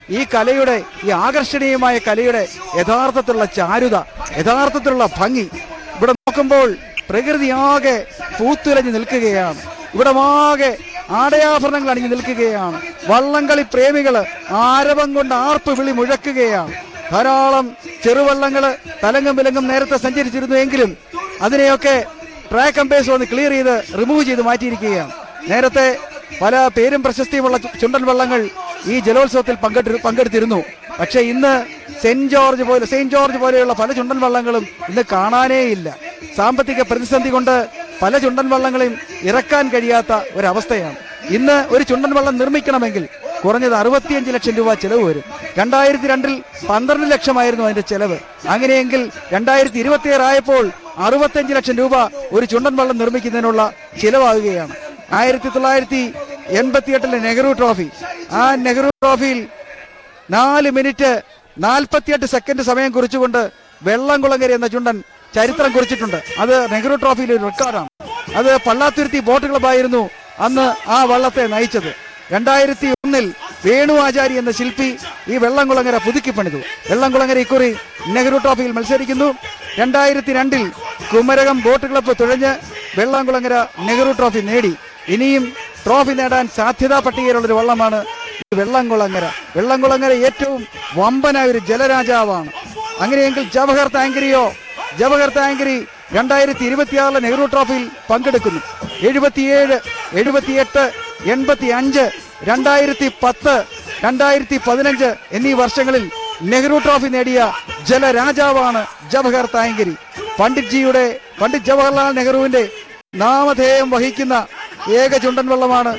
ഈ കലയുടെ ഈ ആകർഷണീയമായ കലയുടെ യഥാർത്ഥത്തിലുള്ള ചാരുത യഥാർത്ഥത്തിലുള്ള ഭംഗി ഇവിടെ നോക്കുമ്പോൾ പ്രകൃതി ആകെ പൂത്തുലഞ്ഞു നിൽക്കുകയാണ് ഇവിടെ ആകെ ആടയാഭരണങ്ങൾ അണിഞ്ഞു നിൽക്കുകയാണ് വള്ളംകളി പ്രേമികള് ആരവം കൊണ്ട് ആർപ്പ് വിളി മുഴക്കുകയാണ് ധാരാളം ചെറുവള്ളങ്ങള് തലങ്ങും വിലങ്ങും നേരത്തെ സഞ്ചരിച്ചിരുന്നു എങ്കിലും അതിനെയൊക്കെ ട്രാക്ക് കമ്പേഴ്സ് വന്ന് ക്ലിയർ ചെയ്ത് റിമൂവ് ചെയ്ത് മാറ്റിയിരിക്കുകയാണ് നേരത്തെ പല പേരും പ്രശസ്തിയുമുള്ള ചു- ചുണ്ടൻ വള്ളങ്ങൾ ഈ ജലോത്സവത്തിൽ പങ്കെടു പങ്കെടുത്തിരുന്നു പക്ഷേ ഇന്ന് സെന്റ് ജോർജ് പോലെ സെയിന്റ് ജോർജ് പോലെയുള്ള പല ചുണ്ടൻ വള്ളങ്ങളും ഇന്ന് കാണാനേയില്ല സാമ്പത്തിക പ്രതിസന്ധി കൊണ്ട് പല ചുണ്ടൻ വള്ളങ്ങളെയും ഇറക്കാൻ കഴിയാത്ത ഒരവസ്ഥയാണ് ഇന്ന് ഒരു ചുണ്ടൻ വള്ളം നിർമ്മിക്കണമെങ്കിൽ കുറഞ്ഞത് അറുപത്തിയഞ്ച് ലക്ഷം രൂപ ചെലവ് വരും രണ്ടായിരത്തി രണ്ടിൽ പന്ത്രണ്ട് ലക്ഷമായിരുന്നു അതിന്റെ ചെലവ് അങ്ങനെയെങ്കിൽ രണ്ടായിരത്തി ഇരുപത്തി ആയപ്പോൾ അറുപത്തഞ്ച് ലക്ഷം രൂപ ഒരു ചുണ്ടൻ വള്ളം നിർമ്മിക്കുന്നതിനുള്ള ചിലവാകുകയാണ് ആയിരത്തി തൊള്ളായിരത്തി എൺപത്തിയെട്ടിലെ നെഹ്റു ട്രോഫി ആ നെഹ്റു ട്രോഫിയിൽ നാല് മിനിറ്റ് നാൽപ്പത്തിയെട്ട് സെക്കൻഡ് സമയം കുറിച്ചുകൊണ്ട് വെള്ളംകുളങ്ങര എന്ന ചുണ്ടൻ ചരിത്രം കുറിച്ചിട്ടുണ്ട് അത് നെഹ്റു ട്രോഫിയിലെ ഒരു റെക്കോർഡാണ് അത് പള്ളാത്തുരുത്തി ബോട്ട് ക്ലബായിരുന്നു അന്ന് ആ വള്ളത്തെ നയിച്ചത് രണ്ടായിരത്തി ഒന്നിൽ വേണു ആചാരി എന്ന ശില്പി ഈ വെള്ളംകുളങ്ങര പുതുക്കി പണിതു വെള്ളംകുളങ്ങര ഇക്കുറി നെഹ്റു ട്രോഫിയിൽ മത്സരിക്കുന്നു രണ്ടായിരത്തി രണ്ടിൽ കുമരകം ബോട്ട് ക്ലബ്ബ് തുഴഞ്ഞ് വെള്ളംകുളങ്ങര നെഹ്റു ട്രോഫി നേടി ഇനിയും ട്രോഫി നേടാൻ സാധ്യതാ പട്ടികയിലുള്ളൊരു വള്ളമാണ് ഈ വെള്ളംകുളങ്ങര വെള്ളംകുളങ്ങര ഏറ്റവും വമ്പനായ ഒരു ജലരാജാവാണ് അങ്ങനെയെങ്കിൽ ജവഹർ താങ്കരിയോ ജവഹർ താങ്കരി രണ്ടായിരത്തി ഇരുപത്തിയാറിലെ നെഹ്റു ട്രോഫിയിൽ പങ്കെടുക്കുന്നു എഴുപത്തിയേഴ് എഴുപത്തിയെട്ട് എൺപത്തി അഞ്ച് രണ്ടായിരത്തി പത്ത് രണ്ടായിരത്തി പതിനഞ്ച് എന്നീ വർഷങ്ങളിൽ നെഹ്റു ട്രോഫി നേടിയ ജലരാജാവാണ് ജവഹർ താങ്കരി പണ്ഡിറ്റ് ജിയുടെ പണ്ഡിറ്റ് ജവഹർലാൽ നെഹ്റുവിന്റെ നാമധേയം വഹിക്കുന്ന ഏക ചുണ്ടൻ വള്ളമാണ്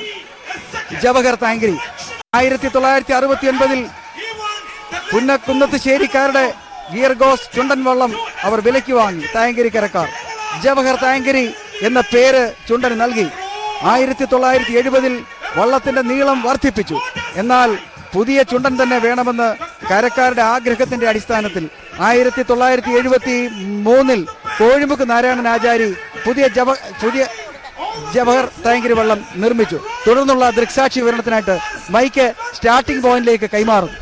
ജവഹർ താങ്കരി ആയിരത്തി തൊള്ളായിരത്തി അറുപത്തി ഒൻപതിൽ പുന്നക്കുന്നത്ത് ശേരിക്കാരുടെ ഗിയർഗോസ് ചുണ്ടൻ വള്ളം അവർ വിലയ്ക്ക് വാങ്ങി തായങ്കരിക്കരക്കാർ ജവഹർ തായങ്കരി എന്ന പേര് ചുണ്ടന് നൽകി ആയിരത്തി തൊള്ളായിരത്തി എഴുപതിൽ വള്ളത്തിന്റെ നീളം വർദ്ധിപ്പിച്ചു എന്നാൽ പുതിയ ചുണ്ടൻ തന്നെ വേണമെന്ന് കരക്കാരുടെ ആഗ്രഹത്തിന്റെ അടിസ്ഥാനത്തിൽ ആയിരത്തി തൊള്ളായിരത്തി എഴുപത്തി മൂന്നിൽ കോഴിമുക്ക് നാരായണൻ ആചാരി പുതിയ ജവ പുതിയ ജവഹർ താങ്കരി വള്ളം നിർമ്മിച്ചു തുടർന്നുള്ള ദൃക്സാക്ഷി വിവരണത്തിനായിട്ട് മൈക്ക് സ്റ്റാർട്ടിംഗ് പോയിന്റിലേക്ക് കൈമാറുന്നു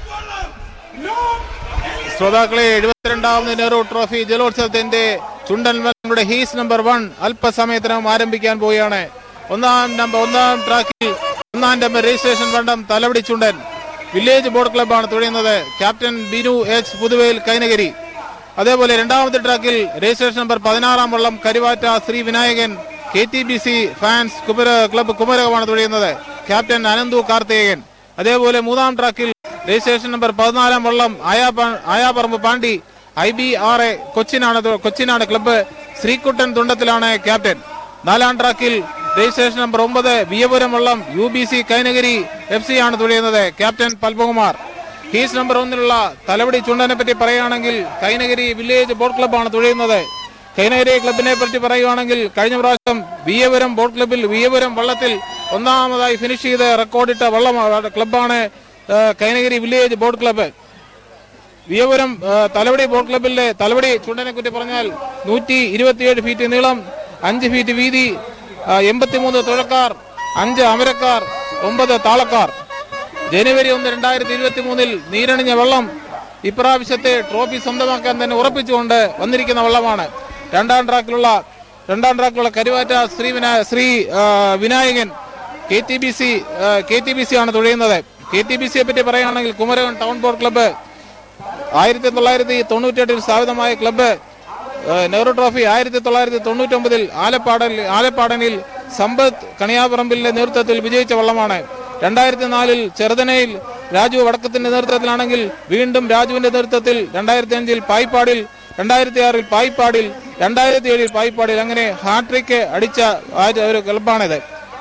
ശ്രോതാക്കളെ എഴുപത്തിരണ്ടാമത് നെഹ്റു ട്രോഫി ജലോത്സവത്തിന്റെ ചുണ്ടൻ വള്ളങ്ങളുടെ ഹീസ് നമ്പർ വൺ അല്പസമയത്തിനകം ആരംഭിക്കാൻ പോവുകയാണ് ഒന്നാം നമ്പർ ഒന്നാം ട്രാക്കിൽ ഒന്നാം നമ്പർ രജിസ്ട്രേഷൻ വണ്ടം തലവടി ചുണ്ടൻ വില്ലേജ് ബോർഡ് ക്ലബ്ബാണ് തുഴയുന്നത് ക്യാപ്റ്റൻ ബിനു എച്ച് പുതുവേൽ കൈനഗരി അതേപോലെ രണ്ടാമത്തെ ട്രാക്കിൽ രജിസ്ട്രേഷൻ നമ്പർ പതിനാറാം വള്ളം Karuvatta Sree Vinayakan K T B C fans കുമര ക്ലബ്ബ് കുമരകമാണ് തുഴയുന്നത് ക്യാപ്റ്റൻ അനന്തു കാർത്തികൻ അതേപോലെ മൂന്നാം ട്രാക്കിൽ രജിസ്ട്രേഷൻ നമ്പർ പതിനാലാം വള്ളം ആയാപ- Ayaparamb Pandi I B R A കൊച്ചിനാണ് തു- കൊച്ചിനാണ് ക്ലബ്ബ് ശ്രീകുട്ടൻ തുണ്ടത്തിലാണ് ക്യാപ്റ്റൻ നാലാം ട്രാക്കിൽ രജിസ്ട്രേഷൻ നമ്പർ ഒമ്പത് വിയപുരം വള്ളം U B C Kainakary F C ആണ് തുഴയുന്നത് ക്യാപ്റ്റൻ പത്മകുമാർ ഹീസ് നമ്പർ ഒന്നിലുള്ള തലവടി ചുണ്ടനെ പറ്റി പറയുകയാണെങ്കിൽ കൈനഗിരി വില്ലേജ് ബോട്ട് ക്ലബ്ബാണ് തുഴയുന്നത് കൈനഗിരി ക്ലബിനെ പറ്റി പറയുകയാണെങ്കിൽ കഴിഞ്ഞ പ്രാവശ്യം വിയപുരം ബോട്ട് ക്ലബിൽ വിയപുരം വള്ളത്തിൽ ഒന്നാമതായി ഫിനിഷ് ചെയ്ത് റെക്കോർഡിട്ട വള്ളം ക്ലബ്ബാണ് ആ, Kainakary village boat club Veeyapuram ആ, തലവടി ബോട്ട് ക്ലബിലെ തലവടി ചുണ്ടനെ കുറിച്ച് പറഞ്ഞാൽ നൂറ്റി ഇരുപത്തിയേഴ് ഫീറ്റ് നീളം അഞ്ച് ഫീറ്റ് വീതി ആ, എൺപത്തിമൂന്ന് തുഴക്കാർ അഞ്ച് അമരക്കാർ ഒമ്പത് താളക്കാർ ജനുവരി ഒന്ന് രണ്ടായിരത്തി ഇരുപത്തി മൂന്നിൽ നീരണിഞ്ഞ വെള്ളം ഇപ്രാവശ്യത്തെ ട്രോഫി സ്വന്തമാക്കാൻ തന്നെ ഉറപ്പിച്ചുകൊണ്ട് വന്നിരിക്കുന്ന വെള്ളമാണ് രണ്ടാം ട്രാക്കിലുള്ള രണ്ടാം ട്രാക്കിലുള്ള കരുവാറ്റ ശ്രീ വിനാ ശ്രീ ആ, Vinayakan K T B C K T B C ആണ് തുഴയുന്നത് കെ ടി ബി സിയെ പറ്റി പറയുകയാണെങ്കിൽ കുമരകം ടൗൺ ബോർഡ് ക്ലബ്ബ് ആയിരത്തി തൊള്ളായിരത്തി തൊണ്ണൂറ്റെട്ടിൽ സ്ഥാപിതമായ ക്ലബ്ബ് ഏഹ്, നെഹ്റു ട്രോഫി ആയിരത്തി തൊള്ളായിരത്തി തൊണ്ണൂറ്റൊമ്പതിൽ ആലപ്പാടൽ ആലപ്പാടനിൽ സമ്പത്ത് കണിയാപറമ്പിലിന്റെ നേതൃത്വത്തിൽ വിജയിച്ച വള്ളമാണ് രണ്ടായിരത്തി നാലിൽ ചെറുതനയിൽ രാജു വടക്കത്തിന്റെ നേതൃത്വത്തിലാണെങ്കിൽ വീണ്ടും രാജുവിന്റെ നേതൃത്വത്തിൽ രണ്ടായിരത്തി അഞ്ചിൽ പായിപ്പാടിൽ രണ്ടായിരത്തി ആറിൽ പായിപ്പാടിൽ രണ്ടായിരത്തി ഏഴിൽ പായിപ്പാടിൽ അങ്ങനെ ഹാട്രിക്ക് അടിച്ച ആ ഒരു ക്ലബ്ബാണിത്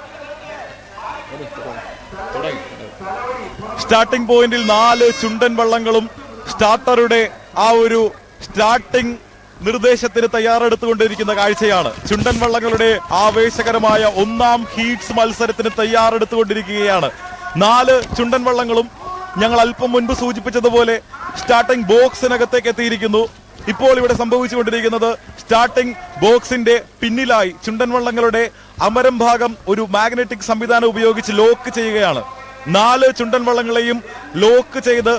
സ്റ്റാർട്ടിംഗ് പോയിന്റിൽ നാല് ചുണ്ടൻ വള്ളങ്ങളും സ്റ്റാർട്ടറുടെ ആ ഒരു സ്റ്റാർട്ടിംഗ് നിർദ്ദേശത്തിന് തയ്യാറെടുത്തുകൊണ്ടിരിക്കുന്ന കാഴ്ചയാണ് ചുണ്ടൻ വള്ളങ്ങളുടെ ആവേശകരമായ ഒന്നാം ഹീറ്റ്സ് മത്സരത്തിന് തയ്യാറെടുത്തുകൊണ്ടിരിക്കുകയാണ് നാല് ചുണ്ടൻ വള്ളങ്ങളും ഞങ്ങൾ അല്പം മുൻപ് സൂചിപ്പിച്ചതുപോലെ സ്റ്റാർട്ടിംഗ് ബോക്സിനകത്തേക്ക് എത്തിയിരിക്കുന്നു ഇപ്പോൾ ഇവിടെ സംഭവിച്ചുകൊണ്ടിരിക്കുന്നത് സ്റ്റാർട്ടിംഗ് ബോക്സിന്റെ പിന്നിലായി ചുണ്ടൻ വള്ളങ്ങളുടെ അമരം ഭാഗം ഒരു മാഗ്നറ്റിക് സംവിധാനം ഉപയോഗിച്ച് ലോക്ക് ചെയ്യുകയാണ് നാല് ചുണ്ടൻ വള്ളങ്ങളെയും ലോക്ക് ചെയ്ത്